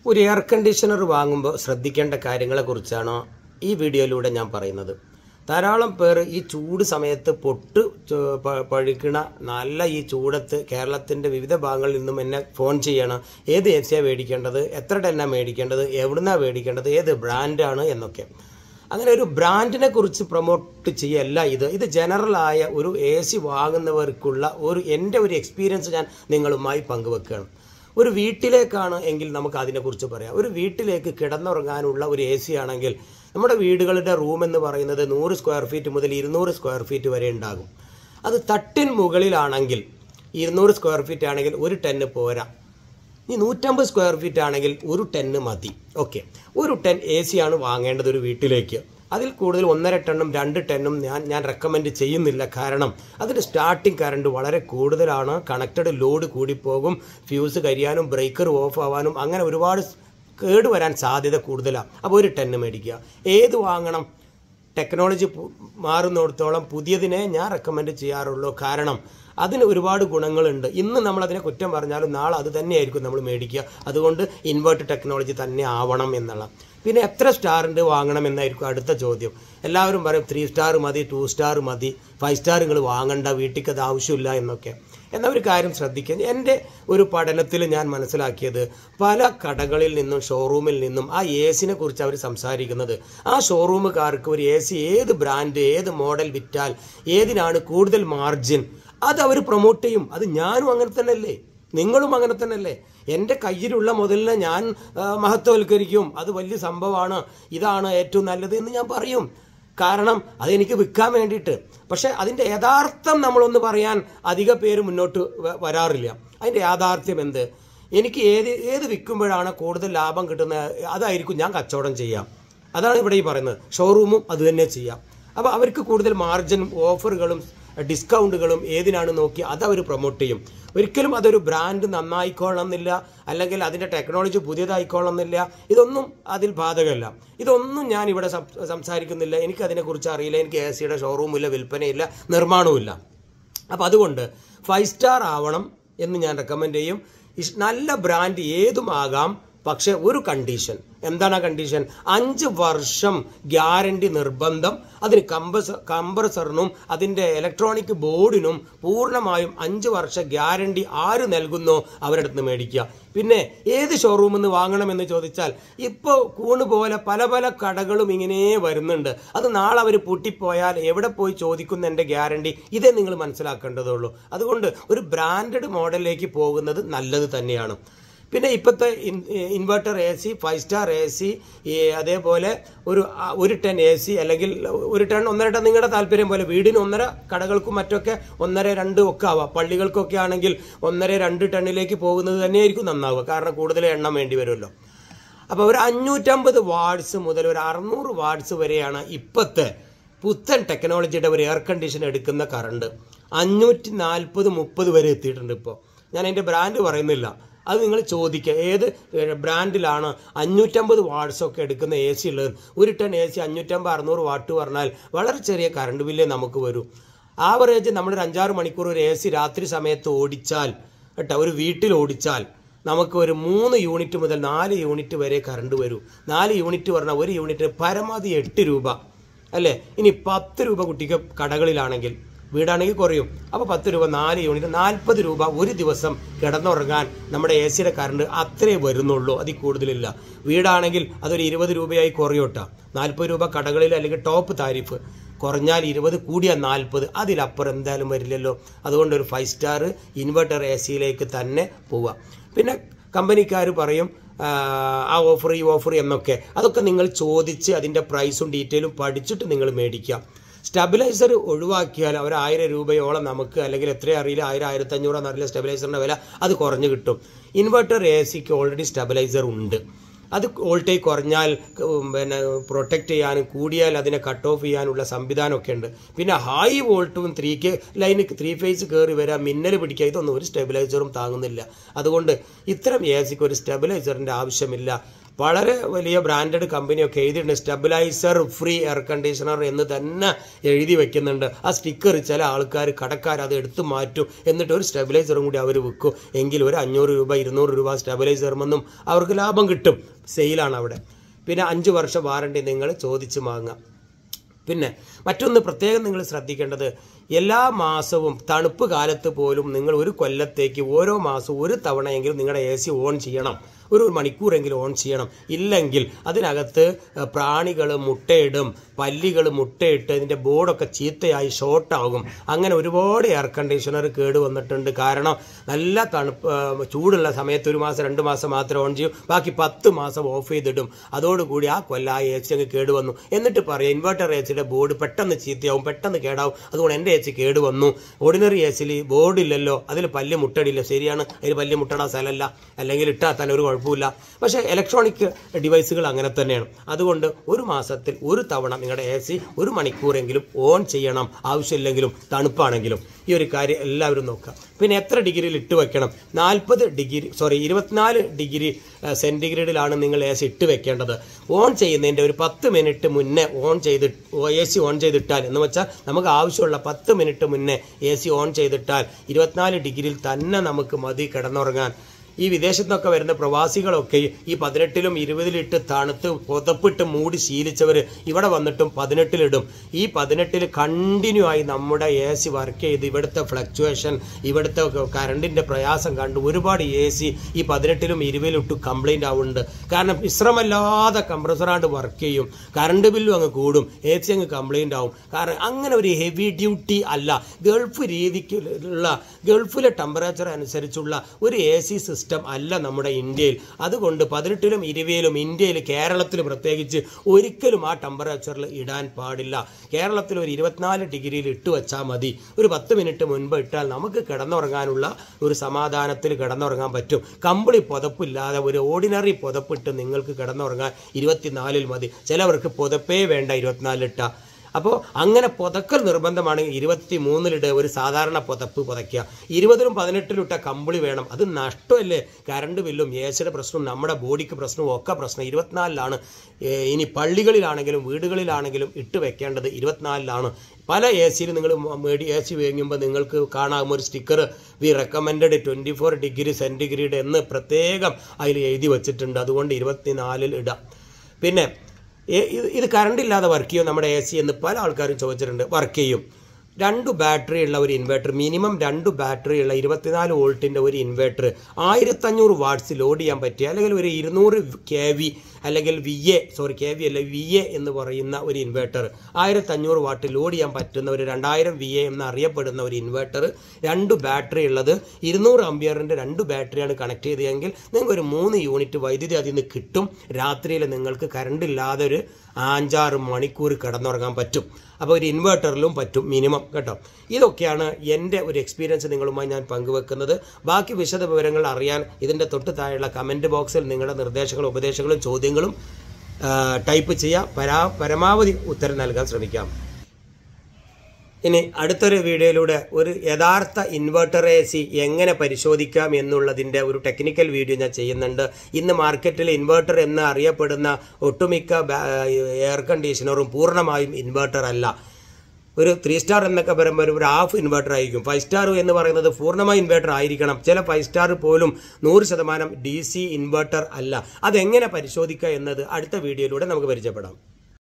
ഒരു air conditioner വാങ്ങുമ്പോൾ ശ്രദ്ധിക്കേണ്ട കാര്യങ്ങളെക്കുറിച്ചാണ് ഈ വീഡിയോയിലൂടെ ഞാൻ പറയുന്നത് ധാരാളം പേർ ഈ ചൂട് സമയത്ത് പൊട്ട് ചു- പ- പഴുക്കണ നല്ല ഈ ചൂടത്ത് കേരളത്തിൻ്റെ വിവിധ ഭാഗങ്ങളിൽ നിന്നും എന്നെ ഫോൺ ചെയ്യണം ഏത് എ സിയാണ് മേടിക്കേണ്ടത് എത്ര ടെന്നാണ് മേടിക്കേണ്ടത് എവിടുന്നാണ് മേടിക്കേണ്ടത് ഏത് ബ്രാൻഡാണ് എന്നൊക്കെ അങ്ങനെ ഒരു ബ്രാൻഡിനെ കുറിച്ച് പ്രൊമോട്ട് ചെയ്യല്ല ഇത് ഇത് ജനറൽ ആയ ഒരു എ സി വാങ്ങുന്നവർക്കുള്ള ഒരു എൻ്റെ ഒരു എക്സ്പീരിയൻസ് ഞാൻ നിങ്ങളുമായി പങ്കുവെക്കുകയാണ് ഒരു വീട്ടിലേക്കാണ് എങ്കിൽ നമുക്ക് അതിനെക്കുറിച്ച് പറയാം ഒരു വീട്ടിലേക്ക് കിടന്നുറങ്ങാനുള്ള ഒരു എ സി ആണെങ്കിൽ നമ്മുടെ വീടുകളുടെ റൂം എന്ന് പറയുന്നത് നൂറ് സ്ക്വയർ ഫീറ്റ് മുതൽ ഇരുന്നൂറ് സ്ക്വയർ ഫീറ്റ് വരെ ഉണ്ടാകും അത് തട്ടിൻ മുകളിലാണെങ്കിൽ ഇരുന്നൂറ് സ്ക്വയർ ഫീറ്റ് ആണെങ്കിൽ ഒരു ടെന്ന് പോരാ ഇനി നൂറ്റമ്പത് സ്ക്വയർ ഫീറ്റ് ആണെങ്കിൽ ഒരു ടെന്ന് മതി ഓക്കെ ഒരു ടെൻ എ സി ആണ് വാങ്ങേണ്ടത് ഒരു വീട്ടിലേക്ക് അതിൽ കൂടുതൽ ഒന്നര ടണ്ണും രണ്ട് ടെണ്ണും ഞാൻ ഞാൻ റെക്കമെൻഡ് ചെയ്യുന്നില്ല കാരണം അതിൻ്റെ സ്റ്റാർട്ടിംഗ് കറണ്ട് വളരെ കൂടുതലാണ് കണക്റ്റഡ് ലോഡ് കൂടിപ്പോകും ഫ്യൂസ് കരിയാനും ബ്രേക്കർ ഓഫ് ആവാനും അങ്ങനെ ഒരുപാട് കേട് വരാൻ സാധ്യത കൂടുതലാണ് അപ്പോൾ ഒരു ടെന്ന് മേടിക്കുക ഏത് വാങ്ങണം ടെക്നോളജി പു- മാറുന്നിടത്തോളം പുതിയതിനെ ഞാൻ റെക്കമെൻഡ് ചെയ്യാറുള്ളൂ കാരണം അതിന് ഒരുപാട് ഗുണങ്ങളുണ്ട് ഇന്ന് നമ്മൾ അതിനെ കുറ്റം പറഞ്ഞാലും നാളെ അത് തന്നെയായിരിക്കും നമ്മൾ മേടിക്കുക അതുകൊണ്ട് ഇൻവേർട്ട് ടെക്നോളജി തന്നെ ആവണം എന്നുള്ള പിന്നെ എത്ര സ്റ്റാറിൻ്റെ വാങ്ങണം എന്നായിരിക്കും അടുത്ത ചോദ്യം എല്ലാവരും പറയും ത്രീ സ്റ്റാർ മതി ടു സ്റ്റാർ മതി ഫൈവ് സ്റ്റാർ നിങ്ങൾ വാങ്ങണ്ട വീട്ടിലേക്ക് അത് ആവശ്യമില്ല എന്നൊക്കെ എന്ന ഒരു കാര്യം ശ്രദ്ധിക്കുക എൻ്റെ ഒരു പഠനത്തിൽ ഞാൻ മനസ്സിലാക്കിയത് പല കടകളിൽ നിന്നും ഷോറൂമിൽ നിന്നും ആ എ സിനെ കുറിച്ച് അവർ സംസാരിക്കുന്നത് ആ ഷോറൂമുകാർക്ക് ഒരു എ സി ഏത് ബ്രാൻഡ് ഏത് മോഡൽ വിറ്റാൽ ഏതിനാണ് കൂടുതൽ മാർജിൻ അത് അവർ പ്രൊമോട്ട് ചെയ്യും അത് ഞാനും അങ്ങനെ തന്നെയല്ലേ നിങ്ങളും അങ്ങനെ തന്നെയല്ലേ എൻ്റെ കയ്യിലുള്ള മുതലിനെ ഞാൻ ആ, മഹത്വവൽക്കരിക്കും അത് വലിയ സംഭവമാണ് ഇതാണ് ഏറ്റവും നല്ലത് എന്ന് ഞാൻ പറയും കാരണം അതെനിക്ക് വിൽക്കാൻ വേണ്ടിയിട്ട് പക്ഷെ അതിൻ്റെ യഥാർത്ഥം നമ്മളൊന്ന് പറയാൻ അധിക പേര് മുന്നോട്ട് വ- വരാറില്ല അതിൻ്റെ യാഥാർത്ഥ്യം എന്ത് എനിക്ക് ഏത് ഏത് വിൽക്കുമ്പോഴാണ് കൂടുതൽ ലാഭം കിട്ടുന്നത് അതായിരിക്കും ഞാൻ കച്ചവടം ചെയ്യാം അതാണ് ഇവിടെ ഈ പറയുന്നത് ഷോറൂമും അത് തന്നെ ചെയ്യാം അപ്പോൾ അവർക്ക് കൂടുതൽ മാർജിനും ഓഫറുകളും ഡിസ്കൗണ്ടുകളും ഏതിനാണ് നോക്കി അത് അവർ പ്രൊമോട്ട് ചെയ്യും ഒരിക്കലും അതൊരു ബ്രാൻഡ് നന്നായിക്കോളണം എന്നില്ല അല്ലെങ്കിൽ അതിൻ്റെ ടെക്നോളജി പുതിയതായിക്കോളണം എന്നില്ല ഇതൊന്നും അതിൽ ബാധകമല്ല ഇതൊന്നും ഞാൻ ഇവിടെ സം- സംസാരിക്കുന്നില്ല എനിക്ക് അതിനെക്കുറിച്ച് അറിയില്ല എനിക്ക് എ സിയുടെ ഷോറൂമില്ല വിൽപ്പനയില്ല നിർമ്മാണവുമില്ല അപ്പോൾ അതുകൊണ്ട് ഫൈവ് സ്റ്റാർ ആവണം എന്ന് ഞാൻ റെക്കമെൻഡ് ചെയ്യും ഇഷ്- നല്ല ബ്രാൻഡ് ഏതുമാകാം പക്ഷെ ഒരു കണ്ടീഷൻ എന്താണ് ആ കണ്ടീഷൻ അഞ്ച് വർഷം ഗ്യാരണ്ടി നിർബന്ധം അതിന് കമ്പസ് കംപ്രസറിനും അതിൻ്റെ ഇലക്ട്രോണിക് ബോർഡിനും പൂർണ്ണമായും അഞ്ച് വർഷ ഗ്യാരണ്ടി ആര് നൽകുന്നോ അവരുടെ അടുത്ത് മേടിക്കുക പിന്നെ ഏത് ഷോറൂമിൽ നിന്ന് വാങ്ങണമെന്ന് ചോദിച്ചാൽ ഇപ്പോൾ കൂണ് പോലെ പല പല കടകളും ഇങ്ങനെ വരുന്നുണ്ട് അത് നാളെ അവർ പൂട്ടിപ്പോയാൽ എവിടെ പോയി ചോദിക്കുന്ന എൻ്റെ ഗ്യാരണ്ടി ഇതേ നിങ്ങൾ മനസ്സിലാക്കേണ്ടതുള്ളൂ അതുകൊണ്ട് ഒരു ബ്രാൻഡഡ് മോഡലിലേക്ക് പോകുന്നത് നല്ലത് തന്നെയാണ് പിന്നെ ഇപ്പോഴത്തെ inverter A C five star A C അതേപോലെ ഒരു ആ, ഒരു ടൺ എ സി അല്ലെങ്കിൽ ഒരു ടൺ ഒന്നര ടൺ നിങ്ങളുടെ താല്പര്യം പോലെ വീടിന് ഒന്നര കടകൾക്കും മറ്റൊക്കെ ഒന്നര രണ്ട് ഒക്കെ ആവാം പള്ളികൾക്കൊക്കെ ആണെങ്കിൽ ഒന്നര രണ്ട് ടണ്ണിലേക്ക് പോകുന്നത് തന്നെയായിരിക്കും നന്നാവുക കാരണം കൂടുതൽ എണ്ണം വേണ്ടി വരുമല്ലോ അപ്പോൾ ഒരു അഞ്ഞൂറ്റമ്പത് വാട്സ് മുതൽ ഒരു അറുന്നൂറ് വാട്സ് വരെയാണ് ഇപ്പോഴത്തെ പുത്തൻ ടെക്നോളജിയുടെ ഒരു എയർ കണ്ടീഷൻ എടുക്കുന്ന കറണ്ട് അഞ്ഞൂറ്റി നാൽപ്പത് മുപ്പത് വരെ എത്തിയിട്ടുണ്ട് ഇപ്പോൾ ഞാൻ അതിൻ്റെ ബ്രാൻഡ് പറയുന്നില്ല അത് നിങ്ങൾ ചോദിക്കുക ഏത് ബ്രാൻഡിലാണ് അഞ്ഞൂറ്റമ്പത് വാട്ട്സ് ഒക്കെ എടുക്കുന്ന എ സി ഉള്ളത് ഒരു ടൺ എ സി അഞ്ഞൂറ്റമ്പത് അറുന്നൂറ് വാട്ട് പറഞ്ഞാൽ വളരെ ചെറിയ കറണ്ട് ബില്ലേ നമുക്ക് വരും ആവറേജ് നമ്മളൊരു അഞ്ചാറ് മണിക്കൂർ ഒരു എ സി രാത്രി സമയത്ത് ഓടിച്ചാൽ കേട്ടോ ഒരു വീട്ടിൽ ഓടിച്ചാൽ നമുക്ക് ഒരു മൂന്ന് യൂണിറ്റ് മുതൽ നാല് യൂണിറ്റ് വരെ കറണ്ട് വരും നാല് യൂണിറ്റ് പറഞ്ഞാൽ ഒരു യൂണിറ്റിന് പരമാവധി എട്ട് രൂപ അല്ലേ ഇനി പത്ത് രൂപ കുട്ടിക്ക് കടകളിലാണെങ്കിൽ വീടാണെങ്കിൽ കുറയും അപ്പോൾ പത്ത് രൂപ നാല് യൂണിറ്റ് നാൽപ്പത് രൂപ ഒരു ദിവസം കിടന്നുറങ്ങാൻ നമ്മുടെ എ സിയുടെ കറണ്ട് അത്രേ വരുന്നുള്ളൂ അതിൽ കൂടുതലില്ല വീടാണെങ്കിൽ അതൊരു ഇരുപത് രൂപയായി കുറയോട്ടാ നാൽപ്പത് രൂപ കടകളിൽ അല്ലെങ്കിൽ ടോപ്പ് താരിഫ് കുറഞ്ഞാൽ ഇരുപത് കൂടിയ നാൽപ്പത് അതിലപ്പുറം എന്തായാലും വരില്ലല്ലോ അതുകൊണ്ട് ഒരു ഫൈവ് സ്റ്റാർ ഇൻവെർട്ടർ എ സിയിലേക്ക് തന്നെ പോവുക പിന്നെ കമ്പനിക്കാർ പറയും ആ, ആ ഓഫർ ഈ ഓഫർ എന്നൊക്കെ അതൊക്കെ നിങ്ങൾ ചോദിച്ച് അതിൻ്റെ പ്രൈസും ഡീറ്റെയിലും പഠിച്ചിട്ട് നിങ്ങൾ മേടിക്കാം സ്റ്റെബിലൈസർ ഒഴിവാക്കിയാൽ ഒരു ആയിരം രൂപയോളം നമുക്ക് അല്ലെങ്കിൽ എത്രയും അറിയില്ല ആയിരം ആയിരത്തി അഞ്ഞൂറെന്ന് അറിയില്ല സ്റ്റെബിലൈസറിൻ്റെ വില അത് കുറഞ്ഞ് കിട്ടും ഇൻവെർട്ടർ എ സിക്ക് ഓൾറെഡി സ്റ്റെബിലൈസർ ഉണ്ട് അത് വോൾട്ടേജ് കുറഞ്ഞാൽ ഉം, പിന്നെ പ്രൊട്ടക്റ്റ് ചെയ്യാനും കൂടിയാൽ അതിനെ കട്ട് ഓഫ് ചെയ്യാനുള്ള സംവിധാനമൊക്കെ ഉണ്ട് പിന്നെ ഹൈ വോൾട്ടും ത്രീ കെ ലൈന് ത്രീ ഫേസ് കയറി വരാൻ മിന്നൽ പിടിക്കുക ഇതൊന്നും ഒരു സ്റ്റെബിലൈസറും താങ്ങുന്നില്ല അതുകൊണ്ട് ഇത്തരം എ സിക്ക് ഒരു സ്റ്റെബിലൈസറിൻ്റെ ആവശ്യമില്ല വളരെ വലിയ ബ്രാൻഡഡ് കമ്പനിയൊക്കെ എഴുതിയിട്ടുണ്ട് സ്റ്റെബിലൈസർ ഫ്രീ എയർ കണ്ടീഷണർ എന്ന് തന്നെ എഴുതി വെക്കുന്നുണ്ട് ആ സ്റ്റിക്കർ ചില ആൾക്കാർ കടക്കാർ അത് എടുത്തു മാറ്റും എന്നിട്ട് ഒരു സ്റ്റെബിലൈസറും കൂടി അവർ വിൽക്കും എങ്കിൽ ഒരു അഞ്ഞൂറ് രൂപ ഇരുന്നൂറ് രൂപ സ്റ്റെബിലൈസറുമെന്നും അവർക്ക് ലാഭം കിട്ടും സെയിലാണ് അവിടെ പിന്നെ അഞ്ച് വർഷം വാറണ്ടി നിങ്ങൾ ചോദിച്ച് വാങ്ങാം പിന്നെ മറ്റൊന്ന് പ്രത്യേകം നിങ്ങൾ ശ്രദ്ധിക്കേണ്ടത് എല്ലാ മാസവും തണുപ്പ് കാലത്ത് പോലും നിങ്ങൾ ഒരു കൊല്ലത്തേക്ക് ഓരോ മാസവും ഒരു തവണയെങ്കിലും നിങ്ങളുടെ എ സി ഓൺ ചെയ്യണം ഒരു മണിക്കൂറെങ്കിലും ഓൺ ചെയ്യണം ഇല്ലെങ്കിൽ അതിനകത്ത് പ്രാണികൾ മുട്ടയിടും പല്ലികൾ മുട്ടയിട്ട് ഇതിൻ്റെ ബോർഡൊക്കെ ചീത്തയായി ഷോർട്ടാകും അങ്ങനെ ഒരുപാട് എയർ കണ്ടീഷണർ കേട് വന്നിട്ടുണ്ട് കാരണം നല്ല തണുപ്പ് ആ, ചൂടുള്ള സമയത്ത് ഒരു മാസം രണ്ട് മാസം മാത്രം ഓൺ ചെയ്യും ബാക്കി പത്ത് മാസം ഓഫ് ചെയ്തിടും അതോടുകൂടി ആ കൊല്ല ആ എ സി അങ്ങ് കേട് വന്നു എന്നിട്ട് പറയാം ഇൻവെർട്ടർ എ സിയുടെ ബോർഡ് പെട്ടെന്ന് ചീത്തയാവും പെട്ടെന്ന് കേടാവും അതുകൊണ്ട് എൻ്റെ എ സി കേട് വന്നു ഓർഡിനറി എ സിയിൽ ബോർഡില്ലല്ലോ അതിൽ പല്ല് മുട്ടടില്ല ശരിയാണ് അതിൽ പല്ല് മുട്ടണ സ്ഥലമല്ല അല്ലെങ്കിൽ ഇട്ടാൽ തന്നെ ഒരു കുഴപ്പമില്ല പക്ഷേ ഇലക്ട്രോണിക് ഡിവൈസുകൾ അങ്ങനെ തന്നെയാണ് അതുകൊണ്ട് ഒരു മാസത്തിൽ ഒരു തവണ നിങ്ങളുടെ എ സി ഒരു മണിക്കൂറെങ്കിലും ഓൺ ചെയ്യണം ആവശ്യമില്ലെങ്കിലും തണുപ്പാണെങ്കിലും ഈ ഒരു കാര്യം എല്ലാവരും നോക്കുക പിന്നെ എത്ര ഡിഗ്രിയിൽ ഇട്ട് വെക്കണം നാൽപ്പത് ഡിഗ്രി സോറി ഇരുപത്തിനാല് ഡിഗ്രി സെൻറ്റിഗ്രേഡിലാണ് നിങ്ങൾ എ സി ഇട്ട് വെക്കേണ്ടത് ഓൺ ചെയ്യുന്നതിൻ്റെ ഒരു പത്ത് മിനിറ്റ് മുന്നേ ഓൺ ചെയ്ത് എ സി ഓൺ ചെയ്തിട്ടാൽ എന്ന് വെച്ചാൽ നമുക്ക് ആവശ്യമുള്ള പത്ത് മിനിറ്റ് മുന്നേ എ സി ഓൺ ചെയ്തിട്ടാൽ ഇരുപത്തിനാല് ഡിഗ്രിയിൽ തന്നെ നമുക്ക് മതി കിടന്നുറങ്ങാൻ ഈ വിദേശത്തു നിന്നൊക്കെ വരുന്ന പ്രവാസികളൊക്കെ ഈ പതിനെട്ടിലും ഇരുപതിലിട്ട് തണുത്ത് പുതപ്പിട്ട് മൂടി ശീലിച്ചവർ ഇവിടെ വന്നിട്ടും പതിനെട്ടിലിടും ഈ പതിനെട്ടിൽ കണ്ടിന്യൂ ആയി നമ്മുടെ എ സി വർക്ക് ചെയ്ത് ഇവിടുത്തെ ഫ്ലക്ച്വേഷൻ ഇവിടുത്തെ കറണ്ടിൻ്റെ പ്രയാസം കണ്ട് ഒരുപാട് എ സി ഈ പതിനെട്ടിലും ഇരുപതിലിട്ട് കംപ്ലൈൻ്റ് ആവുന്നുണ്ട് കാരണം വിശ്രമല്ലാതെ കംപ്രസറാണ്ട് വർക്ക് ചെയ്യും കറണ്ട് ബില്ലും അങ്ങ് കൂടും എ സി അങ്ങ് കംപ്ലൈൻ്റ് ആവും കാരണം അങ്ങനെ ഒരു ഹെവി ഡ്യൂട്ടി അല്ല ഗൾഫ് രീതിക്കുള്ള ഗൾഫിലെ ടെമ്പറേച്ചർ അനുസരിച്ചുള്ള ഒരു എ സി സിസ്റ്റം അല്ല നമ്മുടെ ഇന്ത്യയിൽ അതുകൊണ്ട് പതിനെട്ടിലും ഇരുപതിലും ഇന്ത്യയിൽ കേരളത്തിൽ പ്രത്യേകിച്ച് ഒരിക്കലും ആ ടെമ്പറേച്ചറിൽ ഇടാൻ പാടില്ല കേരളത്തിൽ ഒരു ഇരുപത്തിനാല് ഡിഗ്രിയിൽ ഇട്ട് വെച്ചാൽ മതി ഒരു പത്ത് മിനിറ്റ് മുൻപ് ഇട്ടാൽ നമുക്ക് കിടന്നുറങ്ങാനുള്ള ഒരു സമാധാനത്തിൽ കിടന്നുറങ്ങാൻ പറ്റും കമ്പിളി പുതപ്പില്ലാതെ ഒരു ഓർഡിനറി പുതപ്പിട്ട് നിങ്ങൾക്ക് കിടന്നുറങ്ങാൻ ഇരുപത്തിനാലിൽ മതി ചിലവർക്ക് പുതപ്പേ വേണ്ട ഇരുപത്തിനാലിട്ട അപ്പോൾ അങ്ങനെ പുതക്കൽ നിർബന്ധമാണെങ്കിൽ ഇരുപത്തി മൂന്നിലിട്ട് ഒരു സാധാരണ പുതപ്പ് പുതയ്ക്കുക ഇരുപതിലും പതിനെട്ടിലും ഇട്ട കമ്പിളി വേണം അത് നഷ്ടമല്ലേ കറണ്ട് ബില്ലും ഏസിയുടെ പ്രശ്നവും നമ്മുടെ ബോഡിക്ക് പ്രശ്നവും ഒക്കെ പ്രശ്നം ഇരുപത്തിനാലിലാണ് ഏ, ഇനി പള്ളികളിലാണെങ്കിലും വീടുകളിലാണെങ്കിലും ഇട്ട് വെക്കേണ്ടത് ഇരുപത്തിനാലിലാണ് പല എ സിയിൽ നിങ്ങൾ മേടി എ സി വാങ്ങുമ്പോൾ നിങ്ങൾക്ക് കാണാം ഒരു sticker we recommended twenty four degree centigrade എന്ന് പ്രത്യേകം അതിൽ എഴുതി വെച്ചിട്ടുണ്ട് അതുകൊണ്ട് ഇരുപത്തിനാലിൽ ഇടാം പിന്നെ ഏ- ഇത് ഇത് കറണ്ട് ഇല്ലാതെ വർക്ക് ചെയ്യും നമ്മുടെ എ സി എന്ന് പല ആൾക്കാരും ചോദിച്ചിട്ടുണ്ട് വർക്ക് ചെയ്യും രണ്ട് ബാറ്ററി ഉള്ള ഒരു ഇൻവെർട്ടർ മിനിമം രണ്ട് ബാറ്ററി ഉള്ള ഇരുപത്തിനാല് വോൾട്ടിൻ്റെ ഒരു ഇൻവെർട്ടർ ആയിരത്തഞ്ഞൂറ് വാട്ട്സ് ലോഡ് ചെയ്യാൻ പറ്റിയ അല്ലെങ്കിൽ ഒരു ഇരുന്നൂറ് കെ വി അല്ലെങ്കിൽ V A sorry K V അല്ല വി എ എന്ന് പറയുന്ന ഒരു ഇൻവെർട്ടർ ആയിരത്തഞ്ഞൂറ് വാട്ട് ലോഡ് ചെയ്യാൻ പറ്റുന്ന ഒരു രണ്ടായിരം വി എ എന്ന് അറിയപ്പെടുന്ന ഒരു ഇൻവെർട്ടർ രണ്ട് ബാറ്ററി ഉള്ളത് ഇരുന്നൂറ് അമ്പിയറിൻ്റെ രണ്ട് ബാറ്ററിയാണ് കണക്ട് ചെയ്തതെങ്കിൽ നിങ്ങൾക്ക് ഒരു മൂന്ന് യൂണിറ്റ് വൈദ്യുതി അതിൽ നിന്ന് കിട്ടും രാത്രിയിൽ നിങ്ങൾക്ക് കറണ്ട് ഇല്ലാതെ ഒരു അഞ്ചാറ് മണിക്കൂർ കിടന്നുറങ്ങാൻ പറ്റും അപ്പോൾ ഒരു ഇൻവെർട്ടറിലും പറ്റും മിനിമം കേട്ടോ ഇതൊക്കെയാണ് എൻ്റെ ഒരു എക്സ്പീരിയൻസ് നിങ്ങളുമായി ഞാൻ പങ്കുവെക്കുന്നത് ബാക്കി വിശദ വിവരങ്ങൾ അറിയാൻ ഇതിൻ്റെ തൊട്ട് താഴെയുള്ള കമൻറ്റ് ബോക്സിൽ നിങ്ങളുടെ നിർദ്ദേശങ്ങളും ഉപദേശങ്ങളും ചോദ്യങ്ങളും ആ, ടൈപ്പ് ചെയ്യുക പരാ പരമാവധി ഉത്തരം നൽകാൻ ശ്രമിക്കാം ഇനി അടുത്തൊരു വീഡിയോയിലൂടെ ഒരു യഥാർത്ഥ ഇൻവെർട്ടർ എ സി എങ്ങനെ പരിശോധിക്കാം എന്നുള്ളതിൻ്റെ ഒരു ടെക്നിക്കൽ വീഡിയോ ഞാൻ ചെയ്യുന്നുണ്ട് ഇന്ന് മാർക്കറ്റിൽ ഇൻവെർട്ടർ എന്ന് അറിയപ്പെടുന്ന ഒട്ടുമിക്ക ബാ- എയർ കണ്ടീഷണറും പൂർണ്ണമായും ഇൻവെർട്ടർ അല്ല ഒരു ത്രീ സ്റ്റാർ എന്നൊക്കെ പറയുമ്പോൾ ഒരു ഹാഫ് ഇൻവെർട്ടർ ആയിരിക്കും ഫൈവ് സ്റ്റാർ എന്ന് പറയുന്നത് പൂർണ്ണമായി ഇൻവെർട്ടർ ആയിരിക്കണം ചില ഫൈവ് സ്റ്റാർ പോലും നൂറ് ശതമാനം ഡി സി ഇൻവെർട്ടർ അല്ല അതെങ്ങനെ പരിശോധിക്കുക എന്നത് അടുത്ത വീഡിയോയിലൂടെ നമുക്ക് പരിചയപ്പെടാം